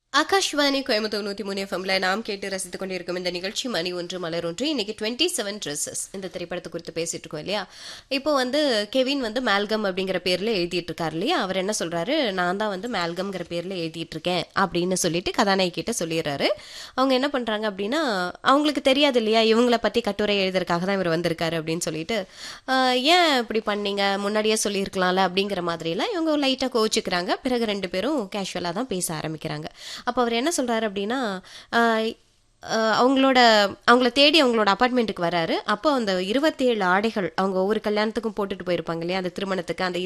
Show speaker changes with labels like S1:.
S1: ஆகாஷ்வாணி கோயம்புத்தூர் நூத்தி மூணு எஃப்எம்ல நாம் கேட்டு ரசித்துக் கொண்டிருக்கும் இந்த நிகழ்ச்சி மணி ஒன்று மலர் ஒன்று இன்னைக்கு டுவெண்ட்டி செவன் ட்ரெஸ்ஸஸ் இந்த திரைப்படத்தை குறித்து பேசிட்டு இருக்கோம் இல்லையா இப்போ வந்து கெவின் வந்து மேல்கம் அப்படிங்கிற பேர்ல எழுதிட்டு இருக்காரு இல்லையா அவர் என்ன சொல்றாரு நான் தான் வந்து மேல்கம்ங்கிற பேர்ல எழுதிட்டு இருக்கேன் அப்படின்னு சொல்லிட்டு கதாநாயகி கிட்ட சொல்லிடுறாரு அவங்க என்ன பண்றாங்க அப்படின்னா அவங்களுக்கு தெரியாது இல்லையா இவங்கள பத்தி கட்டுரை எழுதுறதுக்காக தான் இவர் வந்திருக்காரு அப்படின்னு சொல்லிட்டு "ஆஹ், ஏன் இப்படி பண்ணீங்க முன்னாடியே சொல்லியிருக்கலாம்ல அப்படிங்கிற மாதிரிலாம் இவங்க லைட்டாக கோச்சிக்கிறாங்க பிறகு ரெண்டு பேரும் கேஷுவலாக தான் பேச ஆரம்பிக்கிறாங்க அப்போ அவர் என்ன சொல்றாரு அப்படின்னா ஆஹ், ஆஹ், அவங்களோட அவங்கள தேடி அவங்களோட அப்பார்ட்மெண்ட்டுக்கு வராரு அப்போ அந்த இருபத்தேழு ஆடைகள் அவங்க ஒவ்வொரு கல்யாணத்துக்கும் போட்டுட்டு போயிருப்பாங்க இல்லையா அந்த திருமணத்துக்கு அந்த